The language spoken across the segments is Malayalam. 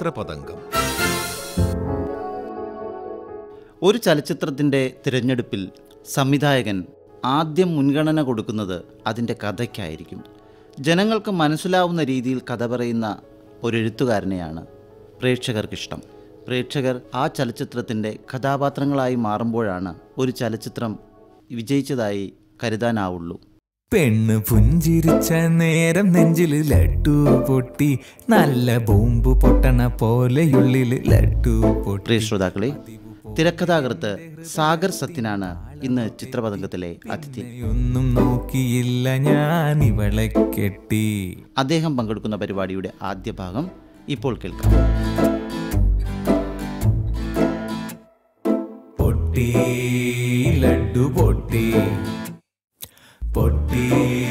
ചിത്രപതംഗം ഒരു ചലച്ചിത്രത്തിൻ്റെ തിരഞ്ഞെടുപ്പിൽ സംവിധായകൻ ആദ്യം മുൻഗണന കൊടുക്കുന്നത് അതിൻ്റെ കഥയ്ക്കായിരിക്കും ജനങ്ങൾക്ക് മനസ്സിലാവുന്ന രീതിയിൽ കഥ പറയുന്ന ഒരു എഴുത്തുകാരനെയാണ് പ്രേക്ഷകർക്കിഷ്ടം പ്രേക്ഷകർ ആ ചലച്ചിത്രത്തിൻ്റെ കഥാപാത്രങ്ങളായി മാറുമ്പോഴാണ് ഒരു ചലച്ചിത്രം വിജയിച്ചതായി കരുതാനാവുള്ളൂ പെണ്ണ് പുഞ്ചിരിച്ച നേരം നെഞ്ചില് ലഡു പൊട്ടി നല്ല ബോംബ് പൊട്ടണ പോലെയുള്ളില് ലഡു പൊട്ടി പ്രിയ ശ്രോതാക്കളെ തിരക്കഥാകൃത്ത് സാഗർ സത്യനാണ് ഇന്ന് ചിത്രപതംഗത്തിലെ അതിഥി ഒന്നും നോക്കിയില്ല ഞാൻ ഇവളെ കെട്ടി അദ്ദേഹം പങ്കെടുക്കുന്ന പരിപാടിയുടെ ആദ്യ ഭാഗം ഇപ്പോൾ കേൾക്കാം പൊട്ടി ലഡു പൊട്ടി പൊട്ടി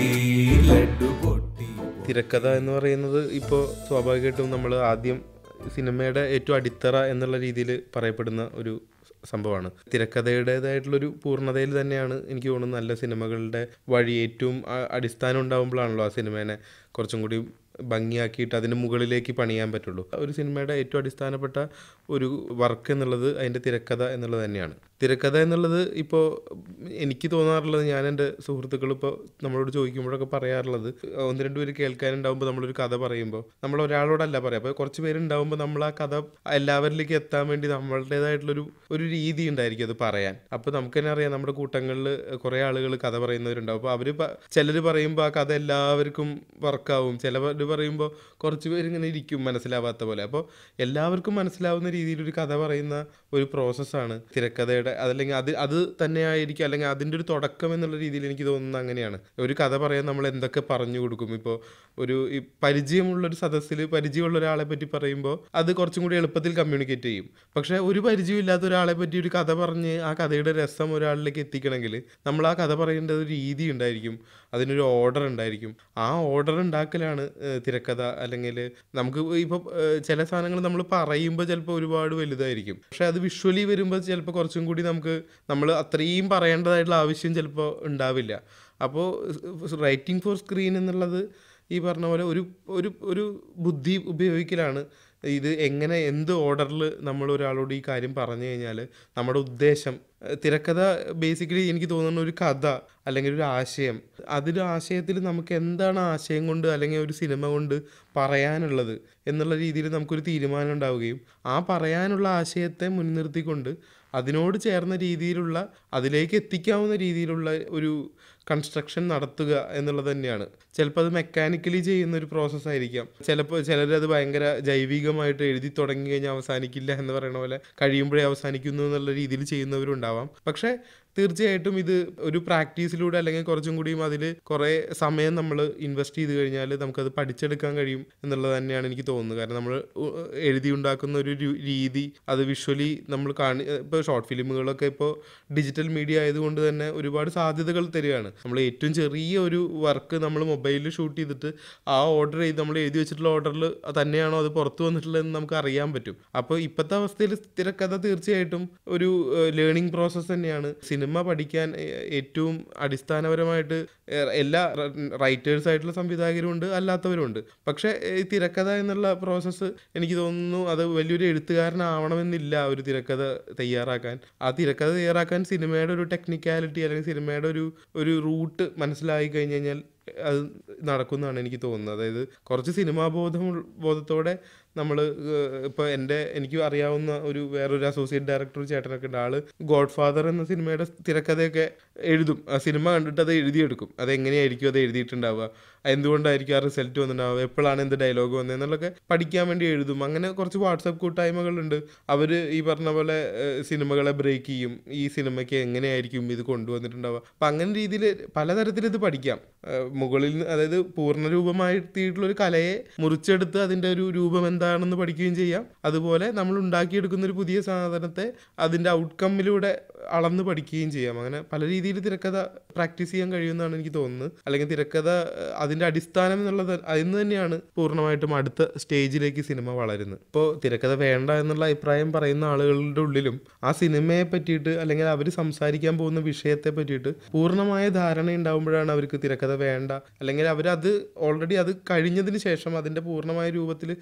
ലഡു പൊട്ടി തിരക്കഥ എന്ന് പറയുന്നത് ഇപ്പോൾ സ്വാഭാവികമായിട്ടും നമ്മൾ ആദ്യം സിനിമയുടെ ഏറ്റവും അടിത്തറ എന്നുള്ള രീതിയിൽ പറയപ്പെടുന്ന ഒരു സംഭവമാണ് തിരക്കഥയുടേതായിട്ടുള്ളൊരു പൂർണ്ണതയിൽ തന്നെയാണ് എനിക്ക് തോന്നുന്നത് നല്ല സിനിമകളുടെ വഴി ഏറ്റവും ആ- അടിസ്ഥാനം ഉണ്ടാകുമ്പോഴാണല്ലോ ആ സിനിമേനെ കുറച്ചും കൂടി ഭംഗിയാക്കിയിട്ട് അതിന് മുകളിലേക്ക് പണിയാൻ പറ്റുള്ളൂ ഒരു സിനിമയുടെ ഏറ്റവും അടിസ്ഥാനപ്പെട്ട ഒരു വർക്ക് എന്നുള്ളത് അതിൻ്റെ തിരക്കഥ എന്നുള്ളത് തന്നെയാണ് തിരക്കഥ എന്നുള്ളത് ഇപ്പോൾ എനിക്ക് തോന്നാറുള്ളത് ഞാൻ എൻ്റെ സുഹൃത്തുക്കൾ ഇപ്പോൾ നമ്മളോട് ചോദിക്കുമ്പോഴൊക്കെ പറയാറുള്ളത് ഒന്ന് രണ്ട് പേര് കേൾക്കാനുണ്ടാകുമ്പോൾ നമ്മളൊരു കഥ പറയുമ്പോൾ നമ്മൾ ഒരാളോടല്ല പറയാം അപ്പോൾ കുറച്ച് പേരുണ്ടാകുമ്പോൾ നമ്മൾ ആ കഥ എല്ലാവരിലേക്ക് എത്താൻ വേണ്ടി നമ്മളുടേതായിട്ടുള്ളൊരു ഒരു രീതി ഉണ്ടായിരിക്കും അത് പറയാൻ അപ്പോൾ നമുക്ക് തന്നെ അറിയാം നമ്മുടെ കൂട്ടങ്ങളിൽ കുറേ ആളുകൾ കഥ പറയുന്നവരുണ്ടാവും അപ്പോൾ അവർ ചിലർ പറയുമ്പോൾ ആ കഥ എല്ലാവർക്കും വർക്കാവും ചിലവർ പറയുമ്പോൾ കുറച്ച് പേര് ഇങ്ങനെ ഇരിക്കും മനസ്സിലാവാത്ത പോലെ അപ്പോൾ എല്ലാവർക്കും മനസ്സിലാവുന്ന രീതിയിൽ ഒരു കഥ പറയുന്ന ഒരു പ്രോസസ്സാണ് തിരക്കഥയുടെ അതല്ലെങ്കിൽ അത് അത് തന്നെയായിരിക്കും അല്ലെങ്കിൽ അതിൻ്റെ ഒരു തുടക്കം എന്നുള്ള രീതിയിൽ എനിക്ക് തോന്നുന്നത് അങ്ങനെയാണ് ഒരു കഥ പറയാൻ നമ്മൾ എന്തൊക്കെ പറഞ്ഞു കൊടുക്കും ഇപ്പോൾ ഒരു ഈ പരിചയമുള്ള ഒരു സദസ്സിൽ പരിചയമുള്ള ഒരാളെ പറ്റി പറയുമ്പോൾ അത് കുറച്ചും കൂടി എളുപ്പത്തിൽ കമ്മ്യൂണിക്കേറ്റ് ചെയ്യും പക്ഷേ ഒരു പരിചയമില്ലാത്ത ഒരാളെ പറ്റി ഒരു കഥ പറഞ്ഞ് ആ കഥയുടെ രസം ഒരാളിലേക്ക് എത്തിക്കണമെങ്കിൽ നമ്മൾ ആ കഥ പറയേണ്ട ഒരു രീതി ഉണ്ടായിരിക്കും അതിനൊരു ഓർഡർ ഉണ്ടായിരിക്കും ആ ഓർഡർ ഉണ്ടാക്കലാണ് ഏഹ്, തിരക്കഥ അല്ലെങ്കിൽ നമുക്ക് ഇപ്പോൾ ചില സാധനങ്ങൾ നമ്മൾ പറയുമ്പോൾ ചിലപ്പോൾ ഒരുപാട് വലുതായിരിക്കും പക്ഷെ അത് വിഷ്വലി വരുമ്പോൾ ചിലപ്പോൾ കുറച്ചും കൂടി നമുക്ക് നമ്മൾ അത്രയും പറയേണ്ടതായിട്ടുള്ള ആവശ്യം ചിലപ്പോൾ ഉണ്ടാവില്ല അപ്പോൾ റൈറ്റിംഗ് ഫോർ സ്ക്രീൻ എന്നുള്ളത് ഈ പറഞ്ഞ പോലെ ഒരു ഒരു ഒരു ബുദ്ധി ഉപയോഗിക്കലാണ് ഇത് എങ്ങനെ എന്ത് ഓർഡറിൽ നമ്മൾ ഒരാളോട് ഈ കാര്യം പറഞ്ഞു കഴിഞ്ഞാൽ നമ്മുടെ ഉദ്ദേശം ഏഹ് തിരക്കഥ ബേസിക്കലി എനിക്ക് തോന്നുന്ന ഒരു കഥ അല്ലെങ്കിൽ ഒരു ആശയം അതിൻ്റെ ആശയത്തിൽ നമുക്ക് എന്താണ് ആശയം കൊണ്ട് അല്ലെങ്കിൽ ഒരു സിനിമ കൊണ്ട് പറയാനുള്ളത് എന്നുള്ള രീതിയിൽ നമുക്കൊരു തീരുമാനം ഉണ്ടാവുകയും ആ പറയാനുള്ള ആശയത്തെ മുൻനിർത്തിക്കൊണ്ട് അതിനോട് ചേർന്ന രീതിയിലുള്ള അതിലേക്ക് എത്തിക്കാവുന്ന രീതിയിലുള്ള ഒരു കൺസ്ട്രക്ഷൻ നടത്തുക എന്നുള്ളത് തന്നെയാണ് ചിലപ്പോൾ അത് മെക്കാനിക്കലി ചെയ്യുന്ന ഒരു പ്രോസസ്സ് ആയിരിക്കാം ചിലപ്പോൾ ചിലരത് ഭയങ്കര ജൈവികമായിട്ട് എഴുതി തുടങ്ങി കഴിഞ്ഞാൽ അവസാനിക്കില്ല എന്ന് പറയുന്ന പോലെ കഴിയുമ്പോഴേ അവസാനിക്കുന്നു എന്നുള്ള രീതിയിൽ ചെയ്യുന്നവരുണ്ടാവാം പക്ഷേ തീർച്ചയായിട്ടും ഇത് ഒരു പ്രാക്ടീസിലൂടെ അല്ലെങ്കിൽ കുറച്ചും കൂടിയും അതിൽ കുറേ സമയം നമ്മൾ ഇൻവെസ്റ്റ് ചെയ്ത് കഴിഞ്ഞാൽ നമുക്കത് പഠിച്ചെടുക്കാൻ കഴിയും എന്നുള്ളത് തന്നെയാണ് എനിക്ക് തോന്നുന്നത് കാരണം നമ്മൾ എഴുതി ഉണ്ടാക്കുന്ന ഒരു രു- രീതി അത് വിഷ്വലി നമ്മൾ കാണി ഇപ്പോൾ ഷോർട്ട് ഫിലിമുകളൊക്കെ ഇപ്പോൾ ഡിജിറ്റൽ മീഡിയ ആയതുകൊണ്ട് തന്നെ ഒരുപാട് സാധ്യതകൾ തരികയാണ് നമ്മൾ ഏറ്റവും ചെറിയ ഒരു വർക്ക് നമ്മൾ മൊബൈലിൽ ഷൂട്ട് ചെയ്തിട്ട് ആ ഓർഡർ ചെയ്ത് നമ്മൾ എഴുതി വെച്ചിട്ടുള്ള ഓർഡറിൽ തന്നെയാണോ അത് പുറത്തു വന്നിട്ടുള്ളതെന്ന് നമുക്ക് അറിയാൻ പറ്റും അപ്പോൾ ഇപ്പോഴത്തെ അവസ്ഥയിൽ തിരക്കഥ തീർച്ചയായിട്ടും ഒരു ലേണിംഗ് പ്രോസസ്സ് തന്നെയാണ് സിനിമ പഠിക്കാൻ ഏ- ഏറ്റവും അടിസ്ഥാനപരമായിട്ട് ഏ- എല്ലാ റൈറ്റേഴ്സ് ആയിട്ടുള്ള സംവിധായകരും ഉണ്ട് അല്ലാത്തവരും ഉണ്ട് പക്ഷേ ഈ തിരക്കഥ എന്നുള്ള പ്രോസസ്സ് എനിക്ക് തോന്നുന്നു അത് വലിയൊരു എഴുത്തുകാരനാവണമെന്നില്ല ഒരു തിരക്കഥ തയ്യാറാക്കാൻ ആ തിരക്കഥ തയ്യാറാക്കാൻ സിനിമയുടെ ഒരു ടെക്നിക്കാലിറ്റി അല്ലെങ്കിൽ സിനിമയുടെ ഒരു ഒരു റൂട്ട് മനസ്സിലായി കഴിഞ്ഞ് കഴിഞ്ഞാൽ അത് നടക്കുന്നതാണ് എനിക്ക് തോന്നുന്നത് അതായത് കുറച്ച് സിനിമാ ബോധം ബോധത്തോടെ നമ്മൾ ഇപ്പോൾ എൻ്റെ എനിക്ക് അറിയാവുന്ന ഒരു വേറൊരു അസോസിയേറ്റ് ഡയറക്ടർ ചേട്ടനൊക്കെ ഉണ്ട് ആള് ഗോഡ് ഫാദർ എന്ന സിനിമയുടെ തിരക്കഥയൊക്കെ എഴുതും ആ സിനിമ കണ്ടിട്ട് അത് എഴുതിയെടുക്കും അത് എങ്ങനെയായിരിക്കും അത് എഴുതിയിട്ടുണ്ടാവുക എന്തുകൊണ്ടായിരിക്കും ആ റിസൾട്ട് വന്നിട്ടുണ്ടാവുക എപ്പോഴാണ് എന്ത് ഡയലോഗ് വന്നതെന്നുള്ളതൊക്കെ പഠിക്കാൻ വേണ്ടി എഴുതും അങ്ങനെ കുറച്ച് വാട്സപ്പ് കൂട്ടായ്മകളുണ്ട് അവർ ഈ പറഞ്ഞ പോലെ ഏഹ്, സിനിമകളെ ബ്രേക്ക് ചെയ്യും ഈ സിനിമയ്ക്ക് എങ്ങനെയായിരിക്കും ഇത് കൊണ്ടുവന്നിട്ടുണ്ടാവുക അപ്പം അങ്ങനെ രീതിയിൽ പലതരത്തിൽ ഇത് പഠിക്കാം ഏഹ്, മുകളിൽ നിന്ന് അതായത് പൂർണ്ണ രൂപമായിത്തീട്ടുള്ള ഒരു കലയെ മുറിച്ചെടുത്ത് അതിൻ്റെ ഒരു രൂപം എന്താണെന്ന് പഠിക്കുകയും ചെയ്യാം അതുപോലെ നമ്മൾ ഉണ്ടാക്കിയെടുക്കുന്ന ഒരു പുതിയ സാധനത്തെ അതിൻ്റെ ഔട്ട്കമ്മിലൂടെ അളന്ന് പഠിക്കുകയും ചെയ്യാം അങ്ങനെ പല രീതിയിൽ തിരക്കഥ പ്രാക്ടീസ് ചെയ്യാൻ കഴിയുമെന്നാണ് എനിക്ക് തോന്നുന്നത് അല്ലെങ്കിൽ തിരക്കഥ ഏഹ്, അതിൻ്റെ അടിസ്ഥാനം എന്നുള്ളത് അതിന് തന്നെയാണ് പൂർണ്ണമായിട്ടും അടുത്ത സ്റ്റേജിലേക്ക് സിനിമ വളരുന്നത് ഇപ്പോൾ തിരക്കഥ വേണ്ട എന്നുള്ള അഭിപ്രായം പറയുന്ന ആളുകളുടെ ഉള്ളിലും ആ സിനിമയെ പറ്റിയിട്ട് അല്ലെങ്കിൽ അവർ സംസാരിക്കാൻ പോകുന്ന വിഷയത്തെ പറ്റിയിട്ട് പൂർണ്ണമായ ധാരണ ഉണ്ടാകുമ്പോഴാണ് അവർക്ക് തിരക്കഥ വേണ്ട അല്ലെങ്കിൽ അവരത് ഓൾറെഡി അത് കഴിഞ്ഞതിന് ശേഷം അതിൻ്റെ പൂർണ്ണമായ രൂപത്തിൽ എത്തിയത്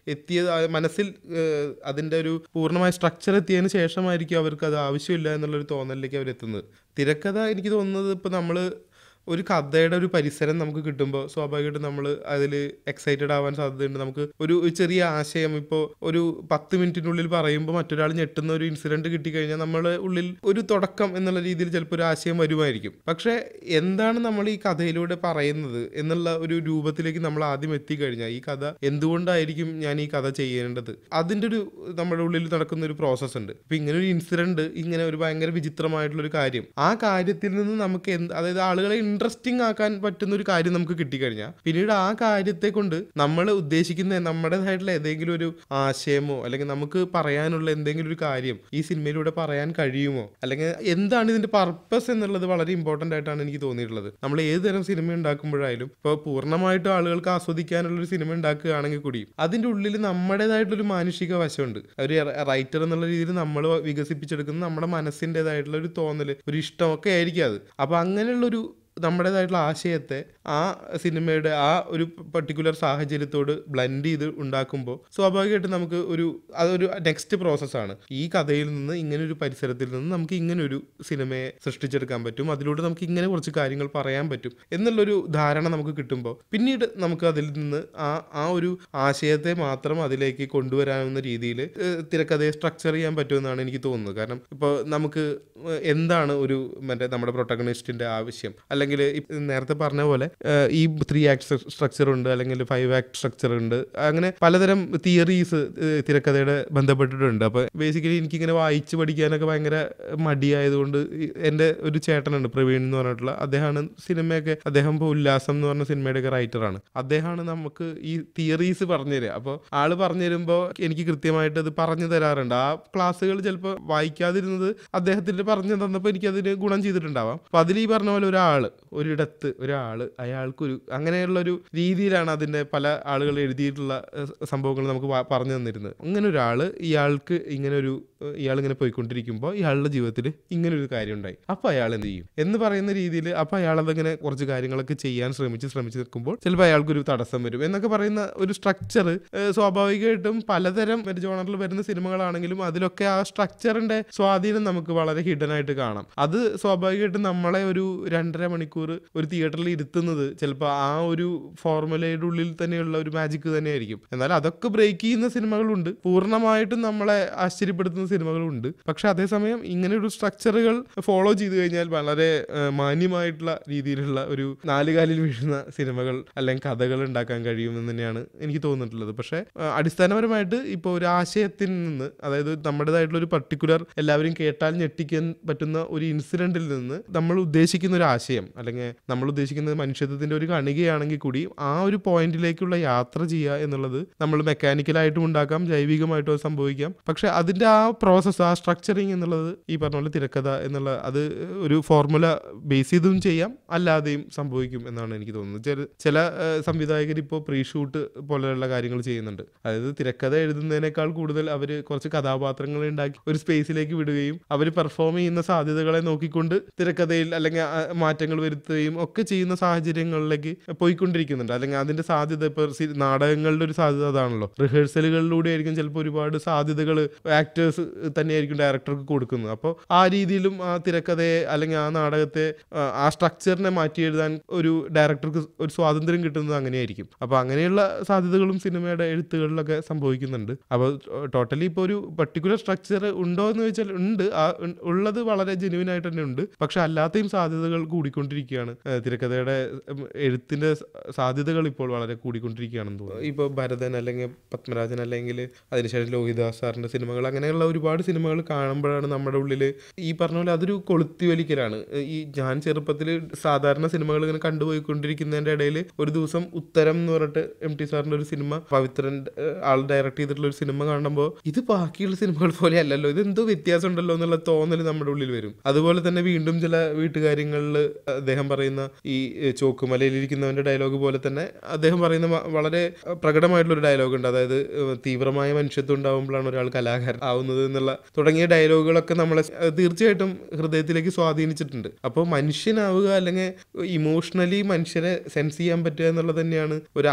ആ മനസ്സിൽ ഏഹ്, അതിൻ്റെ ഒരു പൂർണ്ണമായ സ്ട്രക്ചർ എത്തിയതിന് ശേഷമായിരിക്കും അവർക്ക് അത് ആവശ്യമില്ല എന്നുള്ളൊരു തോന്നലിലേക്ക് അവർ എത്തുന്നത് തിരക്കഥ എനിക്ക് തോന്നുന്നത് ഇപ്പോൾ നമ്മൾ ഒരു കഥയുടെ ഒരു പരിസരം നമുക്ക് കിട്ടുമ്പോൾ സ്വാഭാവികമായിട്ടും നമ്മൾ അതിൽ എക്സൈറ്റഡ് ആവാൻ സാധ്യതയുണ്ട് നമുക്ക് ഒരു ഒരു ചെറിയ ആശയം ഇപ്പോൾ ഒരു പത്ത് മിനിറ്റിനുള്ളിൽ പറയുമ്പോൾ മറ്റൊരാൾ ഞെട്ടുന്ന ഒരു ഇൻസിഡന്റ് കിട്ടിക്കഴിഞ്ഞാൽ നമ്മുടെ ഉള്ളിൽ ഒരു തുടക്കം എന്നുള്ള രീതിയിൽ ചിലപ്പോൾ ഒരു ആശയം വരുമായിരിക്കും പക്ഷേ എന്താണ് നമ്മൾ ഈ കഥയിലൂടെ പറയുന്നത് എന്നുള്ള ഒരു രൂപത്തിലേക്ക് നമ്മൾ ആദ്യം എത്തിക്കഴിഞ്ഞാൽ ഈ കഥ എന്തുകൊണ്ടായിരിക്കും ഞാൻ ഈ കഥ ചെയ്യേണ്ടത് അതിൻ്റെ ഒരു നമ്മുടെ ഉള്ളിൽ നടക്കുന്ന ഒരു പ്രോസസ്സ് ഉണ്ട് ഇപ്പം ഇങ്ങനെ ഒരു ഇൻസിഡന്റ് ഇങ്ങനെ ഒരു ഭയങ്കര വിചിത്രമായിട്ടുള്ള ഒരു കാര്യം ആ കാര്യത്തിൽ നിന്ന് നമുക്ക് എന്ത് അതായത് ആളുകളെ ഇൻട്രസ്റ്റിംഗ് ആക്കാൻ പറ്റുന്ന ഒരു കാര്യം നമുക്ക് കിട്ടിക്കഴിഞ്ഞാൽ പിന്നീട് ആ കാര്യത്തെ കൊണ്ട് നമ്മൾ ഉദ്ദേശിക്കുന്ന നമ്മുടേതായിട്ടുള്ള ഏതെങ്കിലും ഒരു ആശയമോ അല്ലെങ്കിൽ നമുക്ക് പറയാനുള്ള എന്തെങ്കിലും ഒരു കാര്യം ഈ സിനിമയിലൂടെ പറയാൻ കഴിയുമോ അല്ലെങ്കിൽ എന്താണ് ഇതിന്റെ പർപ്പസ് എന്നുള്ളത് വളരെ ഇമ്പോർട്ടന്റ് ആയിട്ടാണ് എനിക്ക് തോന്നിയിട്ടുള്ളത് നമ്മൾ ഏത് തരം സിനിമ ഉണ്ടാക്കുമ്പോഴായാലും ഇപ്പോൾ പൂർണ്ണമായിട്ടും ആളുകൾക്ക് ആസ്വദിക്കാനുള്ള ഒരു സിനിമ ഉണ്ടാക്കുകയാണെങ്കിൽ കൂടി അതിന്റെ ഉള്ളിൽ നമ്മുടേതായിട്ടുള്ളൊരു മാനുഷിക വശമുണ്ട് ഒരു റൈറ്റർ എന്നുള്ള രീതിയിൽ നമ്മൾ വികസിപ്പിച്ചെടുക്കുന്ന നമ്മുടെ മനസ്സിൻ്റെതായിട്ടുള്ള ഒരു തോന്നൽ ഒരു ഇഷ്ടമൊക്കെ ആയിരിക്കും അത് അപ്പോൾ അങ്ങനെയുള്ളൊരു നമ്മുടേതായിട്ടുള്ള ആശയത്തെ ആ സിനിമയുടെ ആ ഒരു പർട്ടിക്കുലർ സാഹചര്യത്തോട് ബ്ലെൻഡ് ചെയ്ത് ഉണ്ടാക്കുമ്പോൾ സ്വാഭാവികമായിട്ടും നമുക്ക് ഒരു അതൊരു നെക്സ്റ്റ് പ്രോസസ്സാണ് ഈ കഥയിൽ നിന്ന് ഇങ്ങനെ ഒരു പരിസരത്തിൽ നിന്ന് നമുക്ക് ഇങ്ങനെ ഒരു സിനിമയെ സൃഷ്ടിച്ചെടുക്കാൻ പറ്റും അതിലൂടെ നമുക്ക് ഇങ്ങനെ കുറച്ച് കാര്യങ്ങൾ പറയാൻ പറ്റും എന്നുള്ളൊരു ധാരണ നമുക്ക് കിട്ടുമ്പോൾ പിന്നീട് നമുക്ക് അതിൽ നിന്ന് ആ ആ ഒരു ആശയത്തെ മാത്രം അതിലേക്ക് കൊണ്ടുവരാവുന്ന രീതിയിൽ തിരക്കഥയെ സ്ട്രക്ചർ ചെയ്യാൻ പറ്റുമെന്നാണ് എനിക്ക് തോന്നുന്നത് കാരണം ഇപ്പോൾ നമുക്ക് ഏഹ്, എന്താണ് ഒരു മറ്റേ നമ്മുടെ പ്രൊട്ടഗണിസ്റ്റിന്റെ ആവശ്യം അല്ലെങ്കിൽ ഇപ്പ- നേരത്തെ പറഞ്ഞ പോലെ ഏഹ്, ഈ ത്രീ ആക്ട് സ്ട്രക്ചർ ഉണ്ട് അല്ലെങ്കിൽ ഫൈവ് ആക്ട് സ്ട്രക്ചർ ഉണ്ട് അങ്ങനെ പലതരം തിയറീസ് തിരക്കഥയുടെ ബന്ധപ്പെട്ടിട്ടുണ്ട് അപ്പോൾ ബേസിക്കലി എനിക്കിങ്ങനെ വായിച്ച് പഠിക്കാനൊക്കെ ഭയങ്കര മടിയായതുകൊണ്ട് ഈ- എൻ്റെ ഒരു ചേട്ടനുണ്ട് പ്രവീൺ എന്ന് പറഞ്ഞിട്ടുള്ള അദ്ദേഹമാണ് സിനിമയൊക്കെ അദ്ദേഹം ഇപ്പോൾ ഉല്ലാസം എന്ന് പറഞ്ഞ സിനിമയുടെ ഒക്കെ റൈറ്ററാണ് അദ്ദേഹമാണ് നമുക്ക് ഈ തിയറീസ് പറഞ്ഞു തരിക അപ്പോൾ ആള് പറഞ്ഞു തരുമ്പോൾ എനിക്ക് കൃത്യമായിട്ട് അത് പറഞ്ഞു തരാറുണ്ട് ആ ക്ലാസ്സുകൾ ചിലപ്പോൾ വായിക്കാതിരുന്നത് അദ്ദേഹത്തിന്റെ പറഞ്ഞു തന്നപ്പോൾ എനിക്ക് അതിന് ഗുണം ചെയ്തിട്ടുണ്ടാവാം അപ്പൊ അതിൽ ഈ പറഞ്ഞ പോലെ ഒരാൾ ഒരിടത്ത് ഒരാൾ അയാൾക്കൊരു അങ്ങനെയുള്ള ഒരു രീതിയിലാണ് അതിന്റെ പല ആളുകൾ എഴുതിയിട്ടുള്ള ഏഹ്, സംഭവങ്ങൾ നമുക്ക് പ- പറഞ്ഞു തന്നിരുന്നത് അങ്ങനെ ഒരാൾ ഇയാൾക്ക് ഇങ്ങനെ ഒരു ഏഹ്, ഇയാൾ ഇങ്ങനെ പോയിക്കൊണ്ടിരിക്കുമ്പോൾ ഇയാളുടെ ജീവിതത്തിൽ ഇങ്ങനെ ഒരു കാര്യം ഉണ്ടായി അപ്പോൾ അയാൾ എന്ത് ചെയ്യും എന്ന് പറയുന്ന രീതിയിൽ അപ്പോൾ അയാൾ അതങ്ങനെ കുറച്ച് കാര്യങ്ങളൊക്കെ ചെയ്യാൻ ശ്രമിച്ച് ശ്രമിച്ച് നിൽക്കുമ്പോൾ ചിലപ്പോൾ അയാൾക്കൊരു തടസ്സം വരും എന്നൊക്കെ പറയുന്ന ഒരു സ്ട്രക്ചർ സ്വാഭാവികമായിട്ടും പലതരം ജോണറിൽ വരുന്ന സിനിമകളാണെങ്കിലും അതിലൊക്കെ ആ സ്ട്രക്ചറിന്റെ സ്വാധീനം നമുക്ക് വളരെ ഹിഡൻ ആയിട്ട് കാണാം അത് സ്വാഭാവികമായിട്ടും നമ്മളെ ഒരു രണ്ടര മണിക്കൂർ ഒരു തിയേറ്ററിൽ ഇരുത്തുന്നത് ചിലപ്പോൾ ആ ഒരു ഫോർമുലയുടെ ഉള്ളിൽ തന്നെയുള്ള ഒരു മാജിക് തന്നെയായിരിക്കും എന്നാൽ അതൊക്കെ ബ്രേക്ക് ചെയ്യുന്ന സിനിമകളുണ്ട് പൂർണ്ണമായിട്ടും നമ്മളെ ആശ്ചര്യപ്പെടുത്തുന്ന സിനിമകളുണ്ട് പക്ഷെ അതേസമയം ഇങ്ങനെ ഒരു സ്ട്രക്ചറുകൾ ഫോളോ ചെയ്തു കഴിഞ്ഞാൽ വളരെ ആ, മാന്യമായിട്ടുള്ള രീതിയിലുള്ള ഒരു നാലുകാലിൽ വീഴുന്ന സിനിമകൾ അല്ലെങ്കിൽ കഥകൾ ഉണ്ടാക്കാൻ കഴിയുമെന്ന് തന്നെയാണ് എനിക്ക് തോന്നിയിട്ടുള്ളത് പക്ഷേ ആ, അടിസ്ഥാനപരമായിട്ട് ഇപ്പോൾ ഒരു ആശയത്തിൽ നിന്ന് അതായത് നമ്മുടേതായിട്ടുള്ള ഒരു പർട്ടിക്കുലർ എല്ലാവരും കേട്ടാൽ ഞെട്ടിക്കാൻ പറ്റുന്ന ഒരു ഇൻസിഡന്റിൽ നിന്ന് നമ്മൾ ഉദ്ദേശിക്കുന്ന ഒരു ആശയം അല്ലെങ്കിൽ നമ്മൾ ഉദ്ദേശിക്കുന്നത് മനുഷ്യത്വത്തിന്റെ ഒരു കണികയാണെങ്കിൽ കൂടി ആ ഒരു പോയിന്റിലേക്കുള്ള യാത്ര ചെയ്യുക എന്നുള്ളത് നമ്മൾ മെക്കാനിക്കലായിട്ടും ഉണ്ടാക്കാം ജൈവികമായിട്ടും അത് സംഭവിക്കാം പക്ഷെ അതിന്റെ ആ പ്രോസസ്സ് ആ സ്ട്രക്ചറിങ് എന്നുള്ളത് ഈ പറഞ്ഞ പോലെ തിരക്കഥ എന്നുള്ള അത് ഒരു ഫോർമുല ബേസ് ചെയ്തും ചെയ്യാം അല്ലാതെയും സംഭവിക്കും എന്നാണ് എനിക്ക് തോന്നുന്നത് ചില ചില സംവിധായകർ ഇപ്പോൾ പ്രീ ഷൂട്ട് പോലെയുള്ള കാര്യങ്ങൾ ചെയ്യുന്നുണ്ട് അതായത് തിരക്കഥ എഴുതുന്നതിനേക്കാൾ കൂടുതൽ അവർ കുറച്ച് കഥാപാത്രങ്ങൾ ഉണ്ടാക്കി ഒരു സ്പേസിലേക്ക് വിടുകയും അവർ പെർഫോം ചെയ്യുന്ന സാധ്യതകളെ നോക്കിക്കൊണ്ട് തിരക്കഥയിൽ അല്ലെങ്കിൽ ആ, മാറ്റങ്ങൾ വരുത്തുകയും ഒക്കെ ചെയ്യുന്ന സാഹചര്യങ്ങളിലേക്ക് പോയിക്കൊണ്ടിരിക്കുന്നുണ്ട് അല്ലെങ്കിൽ അതിന്റെ സാധ്യത ഇപ്പോൾ സി- നാടകങ്ങളുടെ ഒരു സാധ്യത അതാണല്ലോ റിഹേഴ്സലുകളിലൂടെ ആയിരിക്കും ചിലപ്പോൾ ഒരുപാട് സാധ്യതകൾ ആക്ടേഴ്സ് തന്നെയായിരിക്കും ഡയറക്ടർക്ക് കൊടുക്കുന്നത് അപ്പോൾ ആ രീതിയിലും ആ തിരക്കഥയെ അല്ലെങ്കിൽ ആ നാടകത്തെ ആ, ആ സ്ട്രക്ചറിനെ മാറ്റി എഴുതാൻ ഒരു ഡയറക്ടർക്ക് ഒരു സ്വാതന്ത്ര്യം കിട്ടുന്നത് അങ്ങനെയായിരിക്കും അപ്പോൾ അങ്ങനെയുള്ള സാധ്യതകളും സിനിമയുടെ എഴുത്തുകളിലൊക്കെ സംഭവിക്കുന്നുണ്ട് അപ്പോൾ ടോട്ടലി ഇപ്പോൾ ഒരു പർട്ടിക്കുലർ സ്ട്രക്ചർ ഉണ്ടോ എന്ന് ചോദിച്ചാൽ ഉണ്ട് ആ ഉ- ഉള്ളത് വളരെ ജെന്യൂൻ ആയിട്ട് തന്നെ ഉണ്ട് പക്ഷെ അല്ലാത്തയും സാധ്യതകൾ കൂടിക്കൊണ്ടിരിക്കുകയാണ് ഏഹ് തിരക്കഥയുടെ ഉം, എഴുത്തിന്റെ സ- സാധ്യതകൾ ഇപ്പോൾ വളരെ കൂടിക്കൊണ്ടിരിക്കുകയാണെന്ന് തോന്നുന്നു ഇപ്പോൾ ഭരതൻ അല്ലെങ്കിൽ പത്മരാജൻ അല്ലെങ്കിൽ അതിനുശേഷം ലോഹിദാസ് സാറിന്റെ സിനിമകൾ അങ്ങനെയുള്ള ഒരുപാട് സിനിമകൾ കാണുമ്പോഴാണ് നമ്മുടെ ഉള്ളിൽ ഈ പറഞ്ഞ പോലെ അതൊരു കൊളുത്തി വലിക്കലാണ് ഈ ഞാൻ ചെറുപ്പത്തിൽ സാധാരണ സിനിമകൾ ഇങ്ങനെ കണ്ടുപോയിക്കൊണ്ടിരിക്കുന്നതിന്റെ ഇടയിൽ ഒരു ദിവസം ഉത്തരം എന്ന് പറഞ്ഞിട്ട് എം ടി സാറിന്റെ ഒരു സിനിമ പവിത്രൻ ഏഹ്, ആൾ ഡയറക്ട് ചെയ്തിട്ടുള്ള ഒരു സിനിമ കാണുമ്പോൾ ഇത് ബാക്കിയുള്ള സിനിമകൾ പോലെ അല്ലല്ലോ ഇത് എന്തോ വ്യത്യാസം ഉണ്ടല്ലോ എന്നുള്ള തോന്നൽ നമ്മുടെ ഉള്ളിൽ വരും അതുപോലെ തന്നെ വീണ്ടും ചില വീട്ടുകാര്യങ്ങളിൽ അദ്ദേഹം പറയുന്ന ഈ ഏഹ്, ചോക്കുമലയിലിരിക്കുന്നവന്റെ ഡയലോഗ് പോലെ തന്നെ അദ്ദേഹം പറയുന്ന വ- വളരെ ഏഹ്, പ്രകടമായിട്ടുള്ള ഒരു ഡയലോഗ് ഉണ്ട് അതായത് ഏഹ്, തീവ്രമായ മനുഷ്യത്വം ഉണ്ടാവുമ്പോഴാണ് ഒരാൾ കലാകാരൻ ആവുന്നത് എന്നുള്ള തുടങ്ങിയ ഡയലോഗുകളൊക്കെ നമ്മളെ ഏഹ്, തീർച്ചയായിട്ടും ഹൃദയത്തിലേക്ക് സ്വാധീനിച്ചിട്ടുണ്ട് അപ്പോൾ മനുഷ്യനാവുക അല്ലെങ്കിൽ ഇമോഷണലി മനുഷ്യരെ സെൻസ് ചെയ്യാൻ പറ്റുക എന്നുള്ളത് തന്നെയാണ് ഒരു ആർട്ട്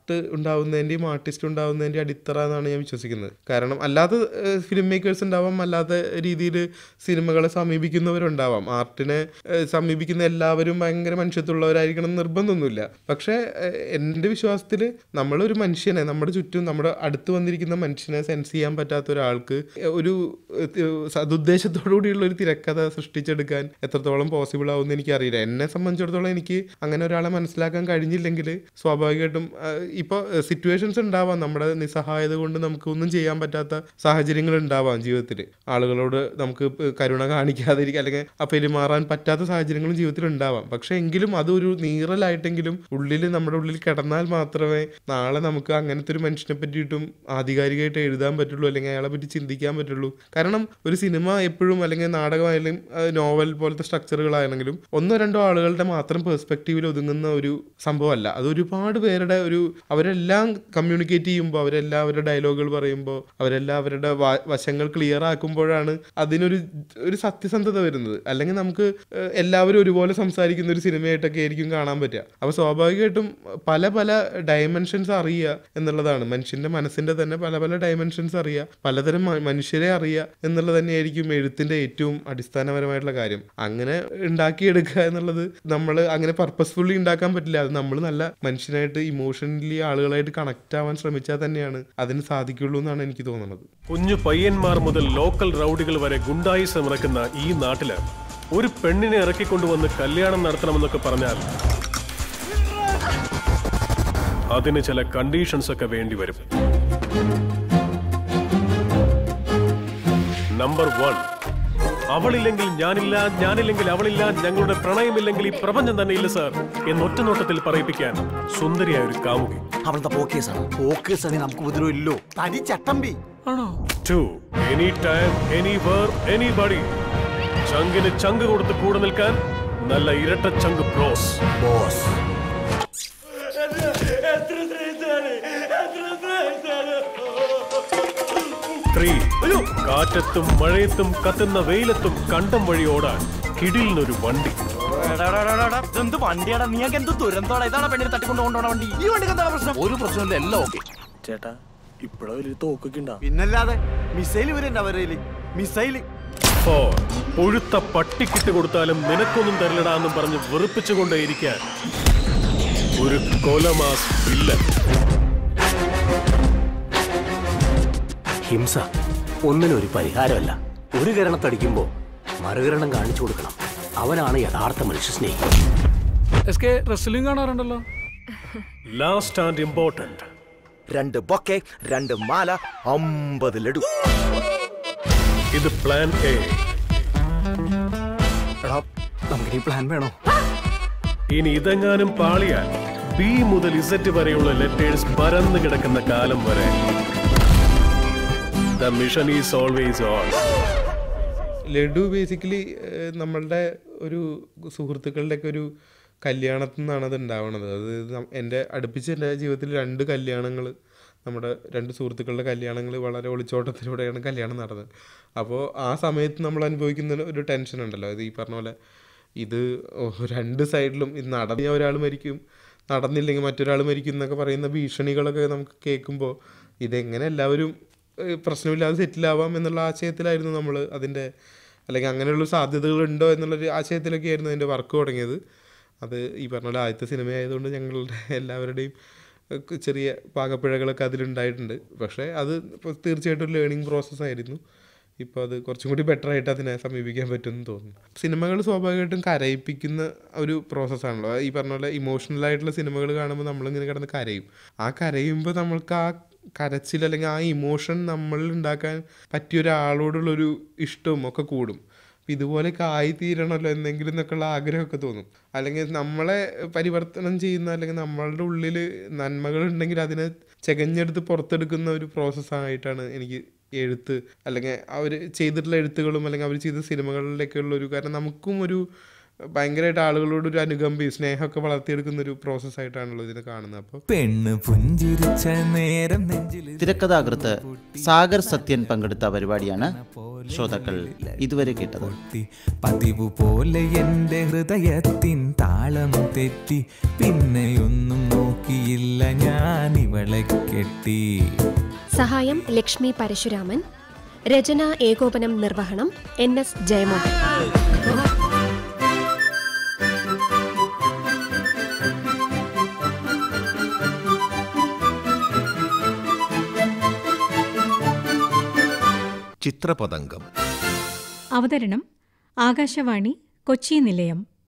ആർട്ട് ഉണ്ടാവുന്നതിൻ്റെയും ആർട്ടിസ്റ്റ് ഉണ്ടാവുന്നതിൻ്റെയും അടിത്തറ എന്നാണ് ഞാൻ വിശ്വസിക്കുന്നത് കാരണം അല്ലാതെ ഫിലിം മേക്കേഴ്സ് ഉണ്ടാവാം അല്ലാത്ത രീതിയിൽ സിനിമകളെ സമീപിക്കുന്നവരുണ്ടാവാം ആർട്ടിനെ ഏഹ്, സമീപിക്കുന്ന എല്ലാവരും ഭയങ്കര മനുഷ്യത്വമുള്ളവരായിരിക്കണം എന്ന് നിർബന്ധമൊന്നുമില്ല പക്ഷേ ഏഹ്, എൻ്റെ വിശ്വാസത്തിൽ നമ്മളൊരു മനുഷ്യനെ നമ്മുടെ ചുറ്റും നമ്മുടെ അടുത്ത് വന്നിരിക്കുന്ന മനുഷ്യനെ സെൻസ് ചെയ്യാൻ പറ്റാത്ത ഒരാൾക്ക് ഒരു ഏഹ്, സതുദ്ദേശത്തോടു കൂടിയുള്ള ഒരു തിരക്കഥ സൃഷ്ടിച്ചെടുക്കാൻ എത്രത്തോളം പോസിബിൾ ആവുമെന്ന് എനിക്കറിയില്ല എന്നെ സംബന്ധിച്ചിടത്തോളം എനിക്ക് അങ്ങനെ ഒരാളെ മനസ്സിലാക്കാൻ കഴിഞ്ഞില്ലെങ്കിൽ സ്വാഭാവികമായിട്ടും ഇപ്പോൾ സിറ്റുവേഷൻസ് ഉണ്ടാവാം നമ്മുടെ നിസ്സഹായത കൊണ്ട് നമുക്ക് ഒന്നും ചെയ്യാൻ പറ്റാത്ത സാഹചര്യങ്ങൾ ഉണ്ടാവാം ജീവിതത്തിൽ ആളുകളോട് നമുക്ക് ഇപ്പ കരുണ കാണിക്കാതിരിക്കുക അല്ലെങ്കിൽ ആ പെരുമാറാൻ പറ്റാത്ത സാഹചര്യങ്ങളും ജീവിതത്തിൽ ഉണ്ടാവാം പക്ഷെ എങ്കിലും അതൊരു നീറലായിട്ടെങ്കിലും ഉള്ളിൽ നമ്മുടെ ഉള്ളിൽ കിടന്നാൽ മാത്രമേ നാളെ നമുക്ക് അങ്ങനത്തെ ഒരു മനുഷ്യനെ പറ്റിയിട്ടും ആധികാരികമായിട്ട് എഴുതാൻ പറ്റുള്ളൂ അല്ലെങ്കിൽ അയാളെ പറ്റി ചിന്തിക്കാൻ പറ്റുള്ളൂ കാരണം ഒരു സിനിമ എപ്പോഴും അല്ലെങ്കിൽ നാടകമായാലും അഹ് നോവൽ പോലത്തെ സ്ട്രക്ചറുകളാണെങ്കിലും ഒന്നോ രണ്ടോ ആളുകളുടെ മാത്രം പെർസ്പെക്റ്റീവിൽ ഒതുങ്ങുന്ന ഒരു സംഭവമല്ല അത് ഒരുപാട് പേരുടെ ഒരു അവരെല്ലാം കമ്മ്യൂണിക്കേറ്റ് ചെയ്യുമ്പോൾ അവരെല്ലാം അവരുടെ ഡയലോഗുകൾ പറയുമ്പോൾ അവരെല്ലാം അവരുടെ വ- വശങ്ങൾ ക്ലിയർ ആക്കുമ്പോഴാണ് അതിനൊരു ഒരു സത്യസന്ധത വരുന്നത് അല്ലെങ്കിൽ നമുക്ക് ഏഹ്, എല്ലാവരും ഒരുപോലെ സംസാരിക്കുന്ന ഒരു സിനിമയായിട്ടൊക്കെ ആയിരിക്കും കാണാൻ പറ്റുക അപ്പോൾ സ്വാഭാവികമായിട്ടും പല പല ഡയമെൻഷൻസ് അറിയുക എന്നുള്ളതാണ് മനുഷ്യന്റെ മനസ്സിന്റെ തന്നെ പല പല ഡയമെൻഷൻസ് അറിയുക പലതരം മ- മനുഷ്യരെ അറിയുക എന്നുള്ളത് തന്നെയായിരിക്കും എഴുത്തിന്റെ ഏറ്റവും അടിസ്ഥാനപരമായിട്ടുള്ള കാര്യം അങ്ങനെ ഉണ്ടാക്കിയെടുക്കുക എന്നുള്ളത് നമ്മൾ അങ്ങനെ പർപ്പസ്ഫുള്ളി ഉണ്ടാക്കാൻ പറ്റില്ല അത് നമ്മൾ നല്ല മനുഷ്യനായിട്ട് ഇമോഷണലി ആളുകളായിട്ട് കണക്ട് ആവാൻ ശ്രമിച്ചാൽ തന്നെയാണ് അതിന് സാധിക്കുള്ളൂ എന്നാണ് എനിക്ക് തോന്നുന്നത് കുഞ്ഞു പയ്യന്മാർ മുതൽ ലോക്കൽ റൗഡികൾ വരെ ഗുണ്ടായിസം ഇറക്കുന്ന ഈ നാട്ടില് ഒരു പെണ്ണിനെ ഇറക്കിക്കൊണ്ടുവന്ന് കല്യാണം നടത്തണമെന്നൊക്കെ പറഞ്ഞാൽ അതിന് ചില കണ്ടീഷൻസ് ഒക്കെ വേണ്ടി വരും നമ്പർ വൺ അവളില്ലെങ്കിൽ ഞാനില്ല ഞാനില്ലെങ്കിൽ അവളില്ല ഞങ്ങളുടെ പ്രണയമില്ലെങ്കിൽ ഈ പ്രപഞ്ചം തന്നെ ഇല്ല സാർ എന്നൊറ്റ നോട്ടത്തിൽ പറയിപ്പിക്കാൻ സുന്ദരിയായ ഒരു കാമുകി അവളത്തെ പോക്കേസാണ് പോക്കേസാണ് നമുക്ക് ഉപദ്രവം ഇല്ലോ തനി ചട്ടമ്പി to any time anywhere anybody ചങ്കിന് ചങ്ക് കൊടുത്ത് കൂടെ നിൽക്കാൻ നല്ല ഇരട്ട ചങ്ക് ബ്രോസ് ബോസ് ത്രീ കാറ്റത്തും മഴയത്തും കത്തുന്ന വെയിലത്തും കണ്ടം വഴി ഓടാൻ കിടിലിനൊരു വണ്ടി എന്ത് വണ്ടിയാടാ നീക്ക് എന്ത് ദുരന്തോടാ ഇതാണ് പെണ്ണിനെ തട്ടിക്കൊണ്ട് കൊണ്ടുപോണ വണ്ടി ഈ വണ്ടിക്ക് എന്താണ് പ്രശ്നം ഒരു പ്രശ്നമില്ല എല്ലാം ഓക്കെ ചേട്ടാ ഇപ്പഴാ വലിയ തോക്കൊക്കെ ഉണ്ടാ പിന്നല്ലാതെ മിസൈൽ വരെ അവരേല് മിസൈല് ഫോർ പുഴുത്ത പട്ടിക്കിട്ട് കൊടുത്താലും നിനക്കൊന്നും തരില്ലടാ എന്നും പറഞ്ഞ് വെറുപ്പിച്ചുകൊണ്ടേയിരിക്കാൻ ഒരു കൊലമാസ് വില്ലൻ ഹിംസ ഒന്നിനും ഒരു പരിഹാരമല്ല ഒരു കിരണത്തടിക്കുമ്പോ മറുകിരണം കാണിച്ചു കൊടുക്കണം അവനാണ് യഥാർത്ഥ മനുഷ്യ സ്നേഹി എസ് കെ റെസ്ലിംഗ് കാണാറുണ്ടല്ലോ ലാസ്റ്റ് ആൻഡ് ഇമ്പോർട്ടന്റ് രണ്ട് ബൊക്കെ രണ്ട് മാല അമ്പത് ലഡു ഇത് പ്ലാൻ എ എടാ നമുക്ക് ഈ പ്ലാൻ വേണോ ഇനി ഇതെങ്ങാനും പാളിയാൽ ബി മുതൽ ഇസറ്റ് വരെയുള്ള ലെറ്റേഴ്സ് പരന്നു കിടക്കുന്ന കാലം വരെ the mission is always on laddu basically നമ്മളുടെ ഒരു സുഹൃത്തുക്കളുടെയൊക്കെ ഒരു കല്യാണത്തിൽ നിന്നാണ് അത് ഉണ്ടാവണത് അത് നം- എൻ്റെ അടുപ്പിച്ച് എൻ്റെ ജീവിതത്തിൽ രണ്ട് കല്യാണങ്ങൾ നമ്മുടെ രണ്ട് സുഹൃത്തുക്കളുടെ കല്യാണങ്ങൾ വളരെ ഒളിച്ചോട്ടത്തിലൂടെയാണ് കല്യാണം നടന്നത് അപ്പോൾ ആ സമയത്ത് നമ്മൾ അനുഭവിക്കുന്ന ഒരു ടെൻഷൻ ഉണ്ടല്ലോ അത് ഈ പറഞ്ഞ പോലെ ഇത് ഓ, രണ്ട് സൈഡിലും ഇത് നടന്ന ഒരാൾ മരിക്കും നടന്നില്ലെങ്കിൽ മറ്റൊരാൾ മരിക്കും എന്നൊക്കെ പറയുന്ന ഭീഷണികളൊക്കെ നമുക്ക് കേൾക്കുമ്പോൾ ഇതെങ്ങനെ എല്ലാവരും ഏഹ് പ്രശ്നമില്ലാതെ സെറ്റിലാവാം എന്നുള്ള ആശയത്തിലായിരുന്നു നമ്മൾ അതിൻ്റെ അല്ലെങ്കിൽ അങ്ങനെയുള്ള സാധ്യതകളുണ്ടോ എന്നുള്ളൊരു ആശയത്തിലൊക്കെ ആയിരുന്നു അതിൻ്റെ വർക്ക് തുടങ്ങിയത് അത് ഈ പറഞ്ഞ പോലെ ആദ്യത്തെ സിനിമ ആയതുകൊണ്ട് ഞങ്ങളുടെ എല്ലാവരുടെയും ഒക്കെ ചെറിയ പാകപ്പിഴകളൊക്കെ അതിലുണ്ടായിട്ടുണ്ട് പക്ഷേ അത് ഇപ്പോൾ തീർച്ചയായിട്ടും ഒരു ലേണിംഗ് പ്രോസസ്സായിരുന്നു ഇപ്പോൾ അത് കുറച്ചും കൂടി ബെറ്റർ ആയിട്ട് അതിനെ സമീപിക്കാൻ പറ്റുമെന്ന് തോന്നുന്നു സിനിമകൾ സ്വാഭാവികമായിട്ടും കരയിപ്പിക്കുന്ന ഒരു പ്രോസസ്സാണല്ലോ ഈ പറഞ്ഞ പോലെ ഇമോഷണൽ ആയിട്ടുള്ള സിനിമകൾ കാണുമ്പോൾ നമ്മളിങ്ങനെ കിടന്ന് കരയും ആ കരയുമ്പോൾ നമ്മൾക്ക് ആ കരച്ചിൽ അല്ലെങ്കിൽ ആ ഇമോഷൻ നമ്മളിൽ ഉണ്ടാക്കാൻ പറ്റിയ ഒരാളോടുള്ളൊരു ഇഷ്ടവും ഒക്കെ കൂടും അപ്പം ഇതുപോലെയൊക്കെ ആയിത്തീരണമല്ലോ എന്തെങ്കിലും എന്നൊക്കെയുള്ള ആഗ്രഹമൊക്കെ തോന്നും അല്ലെങ്കിൽ നമ്മളെ പരിവർത്തനം ചെയ്യുന്ന അല്ലെങ്കിൽ നമ്മളുടെ ഉള്ളിൽ നന്മകളുണ്ടെങ്കിൽ അതിനെ ചെകഞ്ഞെടുത്ത് പുറത്തെടുക്കുന്ന ഒരു പ്രോസസ്സായിട്ടാണ് എനിക്ക് എഴുത്ത് അല്ലെങ്കിൽ അവർ ചെയ്തിട്ടുള്ള എഴുത്തുകളും അല്ലെങ്കിൽ അവർ ചെയ്ത സിനിമകളിലേക്കുള്ള ഒരു കാരണം നമുക്കും ഒരു ഭയങ്കരമായിട്ട് ആളുകളോട് ഒരു അനുകമ്പയും സ്നേഹമൊക്കെ വളർത്തിയെടുക്കുന്ന ഒരു പ്രോസസ്സായിട്ടാണല്ലോ ഇതിനെ കാണുന്നത് അപ്പോൾ പെണ്ണ് പുഞ്ചിരിച്ച നേരം നെഞ്ചിൽ തിരക്കഥാകൃത്ത് സാഗർ സത്യൻ പങ്കെടുത്ത പരിപാടിയാണ് ശ്രോതാക്കൾ ഇതുവരെ കേട്ടത് പൊട്ടി പതിവ് പോലെ എൻ്റെ ഹൃദയത്തിൻ താളം തെറ്റി പിന്നെയൊന്നും നോക്കിയില്ല ഞാൻ തലക്കെട്ടി സഹായം ലക്ഷ്മി പരശുരാമൻ രചന ഏകോപനം നിർവഹണം എൻ എസ് ജയമോഹൻ ചിത്രപതംഗം അവതരണം ആകാശവാണി കൊച്ചി നിലയം